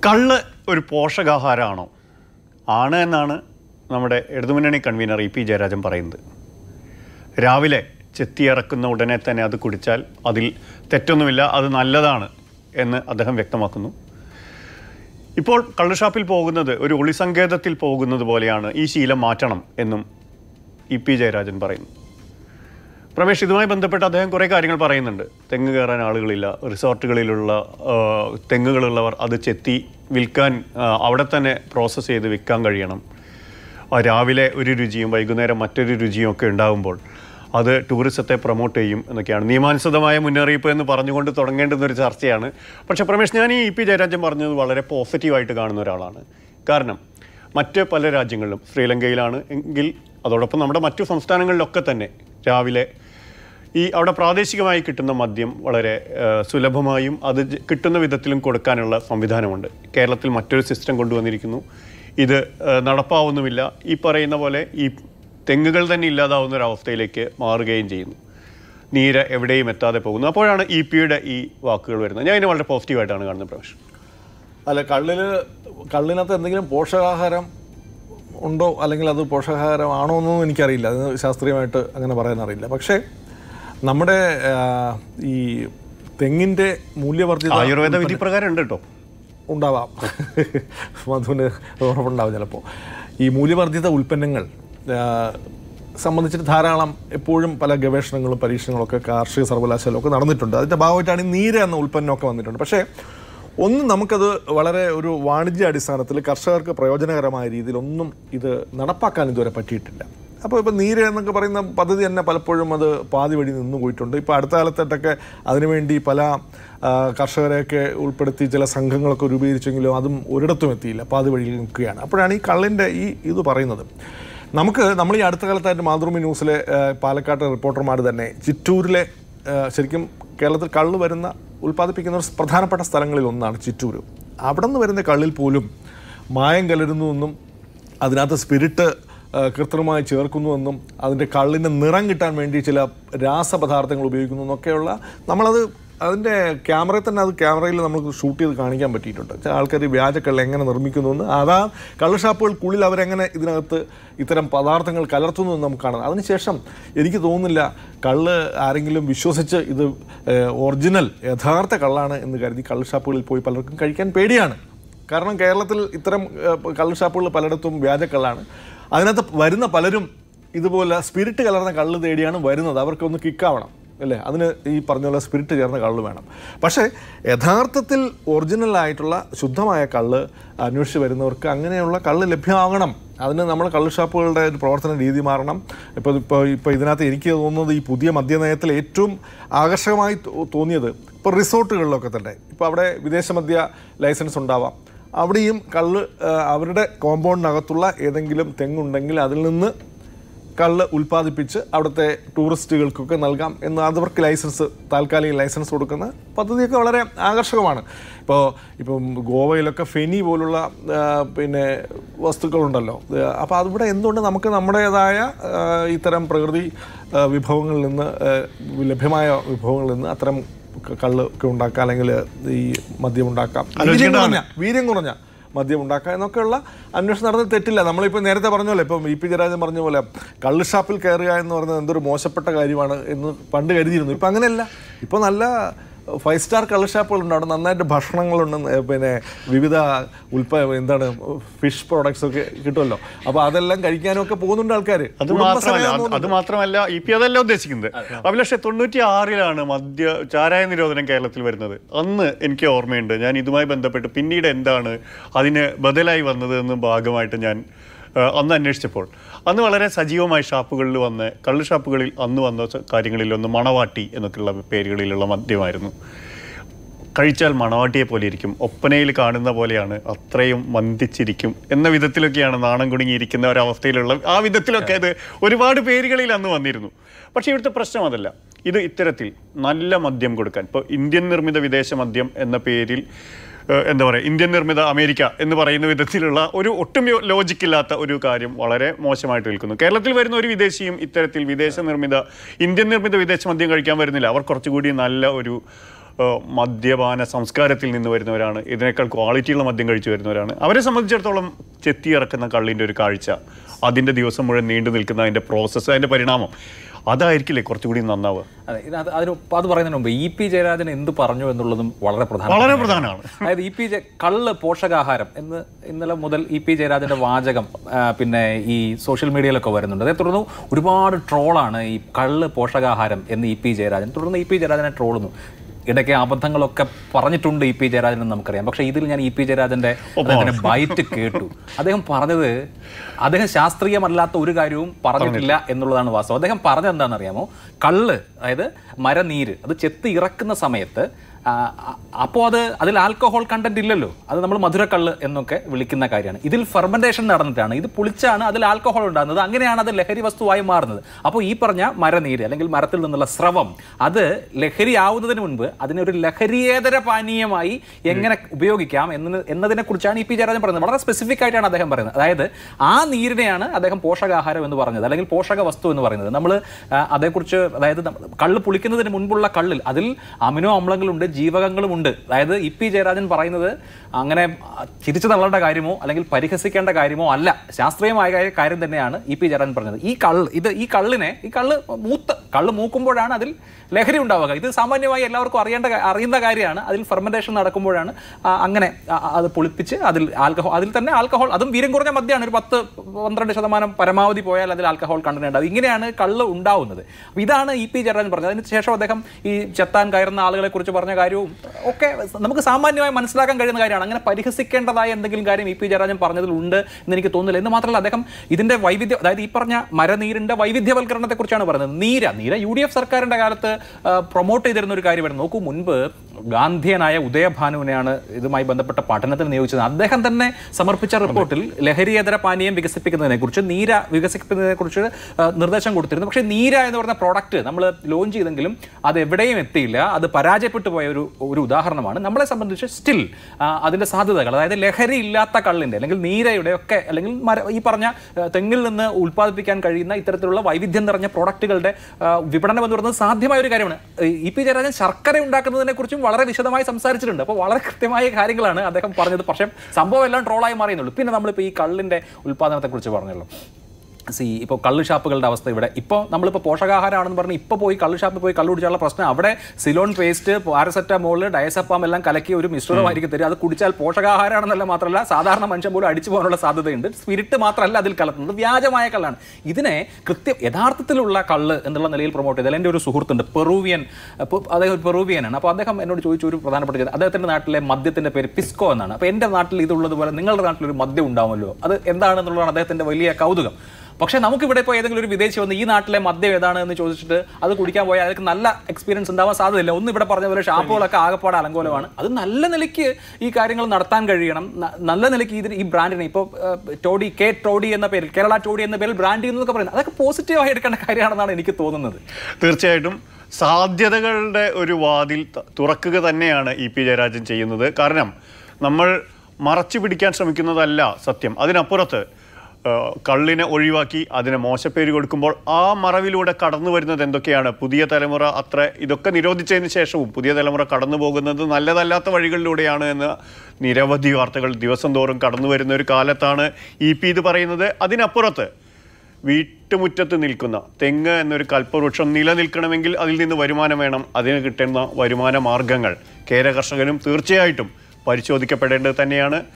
കള്ള് ഒരു പോഷകാഹാരമാണോ ആണ് എന്നാണ് നമ്മുടെ ഇടതുമുന്നണി കൺവീനർ ഇ പി ജയരാജൻ പറയുന്നത് രാവിലെ ചെത്തിയിറക്കുന്ന ഉടനെ തന്നെ അത് കുടിച്ചാൽ അതിൽ തെറ്റൊന്നുമില്ല അത് നല്ലതാണ് എന്ന് അദ്ദേഹം വ്യക്തമാക്കുന്നു ഇപ്പോൾ കള്ളുഷാപ്പിൽ പോകുന്നത് ഒരു ഒളിസങ്കേതത്തിൽ പോകുന്നത് പോലെയാണ് ഈ ശീലം മാറ്റണം എന്നും ഇ പി ജയരാജൻ പറയുന്നു പ്രമേഷ് ഇതുമായി ബന്ധപ്പെട്ട് അദ്ദേഹം കുറേ കാര്യങ്ങൾ പറയുന്നുണ്ട് തെങ്ങ് കയറാൻ ആളുകളില്ല റിസോർട്ടുകളിലുള്ള ആ, തെങ്ങുകളുള്ളവർ അത് ചെത്തി വിൽക്കാൻ ആ, അവിടെ തന്നെ പ്രോസസ്സ് ചെയ്ത് വിൽക്കാൻ കഴിയണം ആ, രാവിലെ ഒരു രുചിയും വൈകുന്നേരം മറ്റൊരു രുചിയും ഒക്കെ ഉണ്ടാകുമ്പോൾ അത് ടൂറിസത്തെ പ്രൊമോട്ട് ചെയ്യും എന്നൊക്കെയാണ് നിയമാനുസൃതമായ മുന്നറിയിപ്പ് എന്ന് പറഞ്ഞുകൊണ്ട് തുടങ്ങേണ്ടുന്ന ഒരു ചർച്ചയാണ് പക്ഷേ പ്രമേഷ് ഞാൻ ഈ ഇ പി ജയരാജൻ പറഞ്ഞത് വളരെ പോസിറ്റീവായിട്ട് കാണുന്ന ഒരാളാണ് കാരണം മറ്റ് പല രാജ്യങ്ങളിലും ശ്രീലങ്കയിലാണ് എങ്കിൽ അതോടൊപ്പം നമ്മുടെ മറ്റു സംസ്ഥാനങ്ങളിലൊക്കെ തന്നെ രാവിലെ ഈ അവിടെ പ്രാദേശികമായി കിട്ടുന്ന മദ്യം വളരെ ആ, സുലഭമായും അത് ജ- കിട്ടുന്ന വിധത്തിലും കൊടുക്കാനുള്ള സംവിധാനമുണ്ട് കേരളത്തിൽ മറ്റൊരു സിസ്റ്റം കൊണ്ടുവന്നിരിക്കുന്നു ഇത് ആ, നടപ്പാവുന്നുമില്ല ഈ പറയുന്ന പോലെ ഈ തെങ്ങുകൾ തന്നെ ഇല്ലാതാവുന്ന ഒരു അവസ്ഥയിലേക്ക് മാറുകയും ചെയ്യുന്നു നീര എവിടെയും എത്താതെ പോകുന്നു അപ്പോഴാണ് ഇ പിയുടെ ഈ വാക്കുകൾ വരുന്നത് ഞാൻ ഇതിനെ വളരെ പോസിറ്റീവായിട്ടാണ് കാണുന്നത് പ്രവേശ് അല്ല കള്ളില് കള്ളിനകത്ത് എന്തെങ്കിലും പോഷകാഹാരം ഉണ്ടോ അല്ലെങ്കിൽ അത് പോഷകാഹാരമാണോ എന്നൊന്നും എനിക്കറിയില്ല അത് ശാസ്ത്രീയമായിട്ട് അങ്ങനെ പറയാൻ അറിയില്ല പക്ഷേ നമ്മുടെ ആ, ഈ തെങ്ങിൻ്റെ മൂല്യവർദ്ധിത ആയുർവേദ വിധി പ്രകാരം ഉണ്ട് കേട്ടോ ഉണ്ടാവാം മധുവിന് ഉറപ്പുണ്ടാവും ചിലപ്പോൾ ഈ മൂല്യവർദ്ധിത ഉൽപ്പന്നങ്ങൾ ആ, സംബന്ധിച്ചിട്ട് ധാരാളം എപ്പോഴും പല ഗവേഷണങ്ങളും പരീക്ഷണങ്ങളും ഒക്കെ കാർഷിക സർവകലാശാലയും ഒക്കെ നടന്നിട്ടുണ്ട് അതിൻ്റെ ഭാഗമായിട്ടാണ് ഈ നീര എന്ന ഉൽപ്പന്നമൊക്കെ വന്നിട്ടുണ്ട് പക്ഷേ ഒന്ന് നമുക്കത് വളരെ ഒരു വാണിജ്യ അടിസ്ഥാനത്തിൽ കർഷകർക്ക് പ്രയോജനകരമായ രീതിയിൽ ഒന്നും ഇത് നടപ്പാക്കാൻ ഇതുവരെ പറ്റിയിട്ടില്ല അപ്പോൾ ഇപ്പോൾ നീര എന്നൊക്കെ പറയുന്ന പദ്ധതി തന്നെ പലപ്പോഴും അത് പാതി വഴി നിന്നു പോയിട്ടുണ്ട് ഇപ്പോൾ അടുത്ത കാലത്തായിട്ടൊക്കെ അതിനുവേണ്ടി പല ആ, കർഷകരെയൊക്കെ ഉൾപ്പെടുത്തി ചില സംഘങ്ങളൊക്കെ രൂപീകരിച്ചെങ്കിലും അതും ഒരിടത്തും എത്തിയില്ല പാതി വഴിയിൽ നിൽക്കുകയാണ് അപ്പോഴാണ് ഈ കള്ളിൻ്റെ ഈ ഇത് പറയുന്നത് നമുക്ക് നമ്മൾ ഈ അടുത്ത കാലത്തായിട്ട് മാതൃഭൂമി ന്യൂസിലെ ആ, പാലക്കാട്ടെ റിപ്പോർട്ടർമാർ തന്നെ ചിറ്റൂരിലെ ആ, ശരിക്കും കേരളത്തിൽ കള്ള് വരുന്ന ഉൽപ്പാദിപ്പിക്കുന്ന ഒരു പ്രധാനപ്പെട്ട സ്ഥലങ്ങളിൽ ഒന്നാണ് ചിറ്റൂർ അവിടെ നിന്ന് വരുന്ന കള്ളിൽ പോലും മായം കലരുന്നു എന്നും അതിനകത്ത് സ്പിരിറ്റ് ആ, കൃത്രിമമായി ചേർക്കുന്നുവെന്നും അതിൻ്റെ കള്ളിൻ്റെ നിറം കിട്ടാൻ വേണ്ടി ചില രാസപദാർത്ഥങ്ങൾ ഉപയോഗിക്കുന്നു എന്നൊക്കെയുള്ള നമ്മളത് അതിൻ്റെ ക്യാമറയിൽ തന്നെ അത് ക്യാമറയിൽ നമുക്ക് ഷൂട്ട് ചെയ്ത് കാണിക്കാൻ പറ്റിയിട്ടുണ്ട് ചില ആൾക്കാർ ഈ വ്യാജ കള്ള് എങ്ങനെ നിർമ്മിക്കുന്നു എന്ന് അതാ കള്ള് ഷാപ്പുകൾക്കുള്ളിൽ അവരെങ്ങനെ ഇതിനകത്ത് ഇത്തരം പദാർത്ഥങ്ങൾ കലർത്തുന്നു എന്ന് നമുക്ക് കാണാം അതിനുശേഷം എനിക്ക് തോന്നുന്നില്ല കള്ള് ആരെങ്കിലും വിശ്വസിച്ച് ഇത് ഒറിജിനൽ യഥാർത്ഥ കള്ളാണ് എന്ന് കരുതി കള്ള് ഷാപ്പുകളിൽ പോയി പലർക്കും കഴിക്കാൻ പേടിയാണ് കാരണം കേരളത്തിൽ ഇത്തരം ഏഹ്, കള്ള് ഷാപ്പുകൾ പലയിടത്തും വ്യാജക്കള്ളാണ് അതിനകത്ത് വരുന്ന പലരും ഇതുപോലെ സ്പിരിറ്റ് കലർന്ന കള്ള് തേടിയാണ് വരുന്നത് അവർക്കൊന്ന് കിക്കാവണം അല്ലേ അതിന് ഈ പറഞ്ഞ പോലെ സ്പിരിറ്റ് ചേർന്ന കള്ള് വേണം പക്ഷേ യഥാർത്ഥത്തിൽ ഒറിജിനൽ ആയിട്ടുള്ള ശുദ്ധമായ കള്ള് അന്വേഷിച്ച് വരുന്നവർക്ക് അങ്ങനെയുള്ള കള്ള് ലഭ്യമാകണം അതിന് നമ്മൾ കള്ള് ഷാപ്പുകളുടെ ഒരു പ്രവർത്തന രീതി മാറണം ഇപ്പോൾ ഇപ്പോൾ ഇപ്പോൾ ഇതിനകത്ത് എനിക്ക് തോന്നുന്നത് ഈ പുതിയ മദ്യനയത്തിൽ ഏറ്റവും ആകർഷകമായി തോ- തോന്നിയത് ഇപ്പോൾ റിസോർട്ടുകളിലൊക്കെ തന്നെ ഇപ്പോൾ അവിടെ വിദേശ മദ്യ ലൈസൻസ് ഉണ്ടാവാം അവിടെയും കള്ള് ആ, അവരുടെ കോമ്പൗണ്ടിനകത്തുള്ള ഏതെങ്കിലും തെങ്ങുണ്ടെങ്കിൽ അതിൽ നിന്ന് കള്ള് ഉൽപ്പാദിപ്പിച്ച് അവിടുത്തെ ടൂറിസ്റ്റുകൾക്കൊക്കെ നൽകാം എന്ന് അതവർക്ക് ലൈസൻസ് താൽക്കാലിക ലൈസൻസ് കൊടുക്കുന്ന പദ്ധതിയൊക്കെ വളരെ ആകർഷകമാണ് ഇപ്പോൾ ഇപ്പം ഗോവയിലൊക്കെ ഫെനി പോലുള്ള ആ, പിന്നെ വസ്തുക്കളുണ്ടല്ലോ അപ്പോൾ അതിവിടെ എന്തുകൊണ്ട് നമുക്ക് നമ്മുടേതായ ആ, ഇത്തരം പ്രകൃതി ആ, വിഭവങ്ങളിൽ നിന്ന് ആ, ലഭ്യമായ വിഭവങ്ങളിൽ നിന്ന് അത്തരം ക- കള്ള് ഒക്കെ ഉണ്ടാക്കാം അല്ലെങ്കിൽ ഈ മദ്യം ഉണ്ടാക്കാം വീര്യം ആലോചിക്കേണ്ടതാണ്. കുറഞ്ഞ വീര്യം കുറഞ്ഞ മദ്യം ഉണ്ടാക്കുക എന്നൊക്കെയുള്ള അന്വേഷണം നടന്നത് തെറ്റില്ല നമ്മളിപ്പോൾ നേരത്തെ പറഞ്ഞല്ലോ ഇപ്പം ഇ പി ജയരാജൻ പറഞ്ഞ പോലെ കള്ള് ഷാപ്പിൽ കയറുക എന്ന് പറയുന്നത് എന്തൊരു മോശപ്പെട്ട കാര്യമാണ് എന്ന് പണ്ട് കരുതിയിരുന്നു ഇപ്പം അങ്ങനെയല്ല ഇപ്പോൾ നല്ല ഫൈവ് സ്റ്റാർ കള്ള് ഷാപ്പുകളുണ്ട് അവിടെ നന്നായിട്ട് ഭക്ഷണങ്ങളുണ്ട് ഏ, പിന്നെ വിവിധ ഉൽപ്പ എന്താണ് ഫിഷ് പ്രോഡക്ട്സ് ഒക്കെ കിട്ടുമല്ലോ അപ്പോൾ അതെല്ലാം കഴിക്കാനും ഒക്കെ പോകുന്നുണ്ട് ആൾക്കാർ അത് മാത്രമല്ല അത് അത് മാത്രമല്ല ഇ പി അതല്ല ഉദ്ദേശിക്കുന്നത് അഭിലാഷെ തൊണ്ണൂറ്റി ആറിലാണ് മദ്യ ചാരായ നിരോധനം കേരളത്തിൽ വരുന്നത് അന്ന് എനിക്ക് ഓർമ്മയുണ്ട് ഞാൻ ഇതുമായി ബന്ധപ്പെട്ട് പിന്നീട് എന്താണ് അതിന് ബദലായി വന്നത് എന്ന് ഭാഗമായിട്ട് ഞാൻ ആ, അന്ന് അന്വേഷിച്ചപ്പോൾ അന്ന് വളരെ സജീവമായി ഷാപ്പുകളിൽ വന്ന് കള്ള് ഷാപ്പുകളിൽ അന്ന് വന്ന സ- കാര്യങ്ങളിലൊന്ന് മണവാട്ടി എന്നൊക്കെയുള്ള പേരുകളിലുള്ള മദ്യമായിരുന്നു കഴിച്ചാൽ മണവാട്ടിയെ പോലെ ഇരിക്കും ഒപ്പനയിൽ കാണുന്ന പോലെയാണ് അത്രയും മന്ദിച്ചിരിക്കും എന്ന വിധത്തിലൊക്കെയാണ് നാണം കുടുങ്ങിയിരിക്കുന്ന ഒരവസ്ഥയിലുള്ള ആ വിധത്തിലൊക്കെ അത് ഒരുപാട് പേരുകളിൽ അന്ന് വന്നിരുന്നു പക്ഷേ ഇവിടുത്തെ പ്രശ്നം അതല്ല ഇത് ഇത്തരത്തിൽ നല്ല മദ്യം കൊടുക്കാൻ ഇപ്പോൾ ഇന്ത്യൻ നിർമ്മിത വിദേശ മദ്യം എന്ന പേരിൽ ഏഹ്, എന്താ പറയുക ഇന്ത്യൻ നിർമ്മിത അമേരിക്ക എന്ന് പറയുന്ന വിധത്തിലുള്ള ഒരു ഒട്ടും യോ- ലോജിക്കില്ലാത്ത ഒരു കാര്യം വളരെ മോശമായിട്ട് നിൽക്കുന്നു കേരളത്തിൽ വരുന്ന ഒരു വിദേശിയും ഇത്തരത്തിൽ വിദേശ നിർമ്മിത ഇന്ത്യൻ നിർമ്മിത വിദേശ മദ്യം കഴിക്കാൻ വരുന്നില്ല അവർ കുറച്ചുകൂടി നല്ല ഒരു ഏഹ്, മദ്യപാന സംസ്കാരത്തിൽ നിന്ന് വരുന്നവരാണ് ഇതിനേക്കാൾ ക്വാളിറ്റിയുള്ള മദ്യം കഴിച്ചു വരുന്നവരാണ് അവരെ സംബന്ധിച്ചിടത്തോളം ചെത്തി ഇറക്കുന്ന കള്ളിൻ്റെ ഒരു കാഴ്ച അതിൻ്റെ ദിവസം മുഴുവൻ നീണ്ടു നിൽക്കുന്ന അതിൻ്റെ പ്രോസസ്സ് അതിൻ്റെ പരിണാമം അതായിരിക്കില്ലേ കുറച്ചുകൂടി നന്നാവുക അതെ ഇതിനകത്ത് അതിന് ഇപ്പം അത് പറയുന്നതിന് മുമ്പ് ഇ പി ജയരാജൻ എന്ത് പറഞ്ഞു എന്നുള്ളതും വളരെ പ്രധാന വളരെ പ്രധാനമാണ് അതായത് ഇ പി ജെ കള്ള് പോഷകാഹാരം എന്ന് ഇന്നലെ മുതൽ ഇ പി ജയരാജന്റെ വാചകം ആ, പിന്നെ ഈ സോഷ്യൽ മീഡിയയിലൊക്കെ വരുന്നുണ്ട് അതേ തുടർന്ന് ഒരുപാട് ട്രോളാണ് ഈ കള്ള് പോഷകാഹാരം എന്ന് ഇ പി ജയരാജൻ തുടർന്ന് ഇ പി ജയരാജനെ ട്രോളുന്നു ഇടയ്ക്ക് അബദ്ധങ്ങളൊക്കെ പറഞ്ഞിട്ടുണ്ട് ഇ പി ജയരാജൻ എന്ന് നമുക്കറിയാം പക്ഷേ ഇതിൽ ഞാൻ ഇ പി ജയരാജന്റെ അദ്ദേഹത്തിന്റെ ബൈറ്റ് കേട്ടു അദ്ദേഹം പറഞ്ഞത് അദ്ദേഹം ശാസ്ത്രീയമല്ലാത്ത ഒരു കാര്യവും പറഞ്ഞിട്ടില്ല എന്നുള്ളതാണ് വാസ്തവം അദ്ദേഹം പറഞ്ഞത് എന്താണെന്ന് അറിയാമോ കള്ള് അതായത് മരനീര് അത് ചെത്തി ഇറക്കുന്ന സമയത്ത് അപ്പോൾ അത് അതിൽ ആൽക്കഹോൾ കണ്ടന്റ് ഇല്ലല്ലോ അത് നമ്മൾ മധുരക്കള്ള് എന്നൊക്കെ വിളിക്കുന്ന കാര്യമാണ് ഇതിൽ ഫെർമെന്റേഷൻ നടന്നിട്ടാണ് ഇത് പുളിച്ചാണ് അതിൽ ആൽക്കഹോൾ ഉണ്ടാകുന്നത് അങ്ങനെയാണ് അത് ലഹരി വസ്തുവായി മാറുന്നത് അപ്പോൾ ഈ പറഞ്ഞ മരനീര് അല്ലെങ്കിൽ മരത്തിൽ നിന്നുള്ള സ്രവം അത് ലഹരി ആവുന്നതിന് മുൻപ് അതിനെ ഒരു ലഹരിയേതര പാനീയമായി എങ്ങനെ ഉപയോഗിക്കാം എന്ന് എന്നതിനെ കുറിച്ചാണ് ഇ പി ജയരാജൻ പറയുന്നത് വളരെ സ്പെസിഫിക് ആയിട്ടാണ് അദ്ദേഹം പറയുന്നത് അതായത് ആ നീരിനെയാണ് അദ്ദേഹം പോഷകാഹാരം എന്ന് പറഞ്ഞത് അല്ലെങ്കിൽ പോഷക വസ്തു എന്ന് പറയുന്നത് നമ്മൾ അതേക്കുറിച്ച് അതായത് നമ്മ- കള്ള് പുളിക്കുന്നതിന് മുൻപുള്ള കള്ളിൽ അതിൽ അമിനോ അമ്ലങ്ങളുണ്ട് ജീവകങ്ങളുമുണ്ട് അതായത് ഇ പി ജയരാജൻ പറയുന്നത് അങ്ങനെ ആ, ചിരിച്ചു തള്ളേണ്ട കാര്യമോ അല്ലെങ്കിൽ പരിഹസിക്കേണ്ട കാര്യമോ അല്ല ശാസ്ത്രീയമായ കാര്യം- കാര്യം തന്നെയാണ് ഇ പി ജയരാജൻ പറഞ്ഞത് ഈ കള്ള് ഇത് ഈ കള്ളിനെ ഈ കള്ള് മൂത്ത് കള്ള് മൂക്കുമ്പോഴാണ് അതിൽ ലഹരി ഉണ്ടാവുക ഇത് സാമാന്യമായി എല്ലാവർക്കും അറിയേണ്ട കാ- അറിയുന്ന കാര്യമാണ് അതിൽ ഫെർമെന്റേഷൻ നടക്കുമ്പോഴാണ് ആ, അങ്ങനെ ആ, ആ, അത് പൊളിപ്പിച്ച് അതിൽ ആൽക്കഹോൾ അതിൽ തന്നെ ആൽക്കഹോൾ അതും വീര്യം കുറഞ്ഞ മദ്യമാണ് ഒരു പത്ത് പന്ത്രണ്ട് ശതമാനം പരമാവധി പോയാൽ അതിൽ ആൽക്കഹോൾ കണ്ടന്റ് ഉണ്ടാവും ഇങ്ങനെയാണ് കള്ള് ഉണ്ടാവുന്നത് അപ്പൊ ഇതാണ് ഇ പി ജയരാജൻ പറഞ്ഞത് അതിന് ശേഷം അദ്ദേഹം ഈ ചെത്താൻ കയറുന്ന ആളുകളെ കുറിച്ച് പറഞ്ഞ കാര്യവും ഒക്കെ നമുക്ക് സാമാന്യമായി മനസ്സിലാക്കാൻ കഴിയുന്ന കാര്യമാണ് അങ്ങനെ പരിഹസിക്കേണ്ടതായ എന്തെങ്കിലും കാര്യം ഇ പി ജയരാജൻ പറഞ്ഞതിൽ ഉണ്ട് എന്ന് എനിക്ക് തോന്നുന്നില്ല എന്ന് മാത്രമല്ല അദ്ദേഹം ഇതിന്റെ വൈവിധ്യ അതായത് ഈ പറഞ്ഞ മരനീരിന്റെ വൈവിധ്യവൽക്കരണത്തെ കുറിച്ചാണ് പറയുന്നത് നീര നീര യു ഡി എഫ് സർക്കാരിന്റെ കാലത്ത് പ്രൊമോട്ട് ചെയ്തിരുന്ന ഒരു കാര്യമായിരുന്നു നോക്കൂ മുൻപ് ഗാന്ധിയനായ ഉദയഭാനുവിനെയാണ് ഇതുമായി ബന്ധപ്പെട്ട പഠനത്തിന് നിയോഗിച്ചത് അദ്ദേഹം തന്നെ സമർപ്പിച്ച റിപ്പോർട്ടിൽ ലഹരിയേതര പാനീയം വികസിപ്പിക്കുന്നതിനെ കുറിച്ച് നീര വികസിപ്പിക്കുന്നതിനെ കുറിച്ച് നിർദ്ദേശം കൊടുത്തിരുന്നു പക്ഷേ നീര എന്ന് പറഞ്ഞ പ്രോഡക്റ്റ് നമ്മൾ ലോഞ്ച് ചെയ്തെങ്കിലും അത് എവിടെയും എത്തിയില്ല അത് പരാജയപ്പെട്ടു പോയ ഒരു ഒരു ഉദാഹരണമാണ് നമ്മളെ സംബന്ധിച്ച് സ്റ്റിൽ അതിന്റെ സാധ്യതകൾ അതായത് ലഹരി ഇല്ലാത്ത കള്ളിന്റെ അല്ലെങ്കിൽ നീരയുടെ ഒക്കെ അല്ലെങ്കിൽ മര- ഈ പറഞ്ഞ ആ, തെങ്ങിൽ നിന്ന് ഉൽപ്പാദിപ്പിക്കാൻ കഴിയുന്ന ഇത്തരത്തിലുള്ള വൈവിധ്യം നിറഞ്ഞ പ്രോഡക്റ്റുകളുടെ ആ, വിപണനം എന്ന് പറയുന്നത് സാധ്യമായ ഒരു കാര്യമാണ് ഈ- ഇ പി ജയരാജൻ ശർക്കര ഉണ്ടാക്കുന്നതിനെ കുറിച്ചും വളരെ വിശദമായി സംസാരിച്ചിട്ടുണ്ട് അപ്പോൾ വളരെ കൃത്യമായ കാര്യങ്ങളാണ് അദ്ദേഹം പറഞ്ഞത് പക്ഷേ സംഭവം എല്ലാം ട്രോളായി മാറിയെന്നുള്ളൂ പിന്നെ നമ്മളിപ്പോൾ ഈ കള്ളിന്റെ ഉൽപ്പാദനത്തെ കുറിച്ച് പറഞ്ഞല്ലോ സി ഇപ്പോൾ കള്ള് ഷാപ്പുകളുടെ അവസ്ഥ ഇവിടെ ഇപ്പോൾ നമ്മളിപ്പോൾ പോഷകാഹാരമാണെന്ന് പറഞ്ഞ് ഇപ്പോൾ പോയി കള്ള് ഷാപ്പിൽ പോയി കള്ള് കുടിച്ചാലുള്ള പ്രശ്നം അവിടെ സിലോൺ പേസ്റ്റ് പാരസെറ്റമോൾ ഡയസപ്പാം എല്ലാം കലക്കി ഒരു മിശ്രിതമായിരിക്കും തരും അത് കുടിച്ചാൽ പോഷകാഹാരമാണെന്നല്ല മാത്രമല്ല സാധാരണ മനുഷ്യൻ പോലും അടിച്ചു പോകാനുള്ള സാധ്യതയുണ്ട് സ്പിരിറ്റ് മാത്രമല്ല അതിൽ കലർത്തുന്നത് വ്യാജമായ കള്ളാണ് ഇതിനെ കൃത്യം യഥാർത്ഥത്തിലുള്ള കള്ള് എന്നുള്ള നിലയിൽ പ്രൊമോട്ട് ചെയ്താൽ എൻ്റെ ഒരു സുഹൃത്തുണ്ട് പെറൂവിയൻ അപ്പോൾ അദ്ദേഹം ഒരു പെറൂവിയനാണ് അപ്പോൾ അദ്ദേഹം എന്നോട് ചോദിച്ചു ഒരു പ്രധാനപ്പെട്ട കാര്യം അദ്ദേഹത്തിൻ്റെ നാട്ടിലെ മദ്യത്തിൻ്റെ പേര് പിസ്കോ എന്നാണ് അപ്പോൾ എൻ്റെ നാട്ടിൽ ഇതുള്ളതുപോലെ നിങ്ങളുടെ നാട്ടിൽ ഒരു മദ്യം ഉണ്ടാവുമല്ലോ അത് എന്താണെന്നുള്ളതാണ് അദ്ദേഹത്തിൻ്റെ വലിയ കൗതുകം പക്ഷേ നമുക്കിവിടെ ഇപ്പോൾ ഏതെങ്കിലും ഒരു വിദേശി വന്ന് ഈ നാട്ടിലെ മദ്യം ഏതാണ് എന്ന് ചോദിച്ചിട്ട് അത് കുടിക്കാൻ പോയാൽ അതൊക്കെ നല്ല എക്സ്പീരിയൻസ് ഉണ്ടാവാൻ സാധ്യതയില്ല ഒന്ന് ഇവിടെ പറഞ്ഞ പോലെ ഷാപ്പുകളൊക്കെ ആകപ്പാട് അലങ്കോലമാണ് അത് നല്ല നിലയ്ക്ക് ഈ കാര്യങ്ങൾ നടത്താൻ കഴിയണം ന- നല്ല നിലയ്ക്ക് ഇതിന് ഈ ബ്രാൻഡിനെ ഇപ്പോൾ ടോഡി കെ ടോഡി എന്ന പേരിൽ കേരള ടോഡി എന്ന പേരിൽ ബ്രാൻഡ് ചെയ്യുന്നതൊക്കെ പറയുന്നത് അതൊക്കെ പോസിറ്റീവായി എടുക്കേണ്ട കാര്യമാണെന്നാണ് എനിക്ക് തോന്നുന്നത് തീർച്ചയായിട്ടും സാധ്യതകളുടെ ഒരു വാതിൽ ത- തുറക്കുക തന്നെയാണ് ഇ പി ജയരാജൻ ചെയ്യുന്നത് കാരണം നമ്മൾ മറച്ചു പിടിക്കാൻ ശ്രമിക്കുന്നതല്ല സത്യം അതിനപ്പുറത്ത് ആ, കള്ളിനെ ഒഴിവാക്കി അതിന് മോശപ്പേര് കൊടുക്കുമ്പോൾ ആ മറവിലൂടെ കടന്നു വരുന്നത് എന്തൊക്കെയാണ് പുതിയ തലമുറ അത്ര ഇതൊക്കെ നിരോധിച്ചതിന് ശേഷവും പുതിയ തലമുറ കടന്നു പോകുന്നത് നല്ലതല്ലാത്ത വഴികളിലൂടെയാണ് എന്ന് നിരവധി വാർത്തകൾ ദിവസം തോറും കടന്നു വരുന്ന ഒരു കാലത്താണ് ഇ പി ഇത് പറയുന്നത് അതിനപ്പുറത്ത് വീട്ടുമുറ്റത്ത് നിൽക്കുന്ന തെങ്ങ് എന്നൊരു കൽപ്പവൃക്ഷം നിലനിൽക്കണമെങ്കിൽ അതിൽ നിന്ന് വരുമാനം വേണം അതിന് കിട്ടുന്ന വരുമാന മാർഗങ്ങൾ കേര കർഷകനും തീർച്ചയായിട്ടും പരിശോധിക്കപ്പെടേണ്ടത് തന്നെയാണ്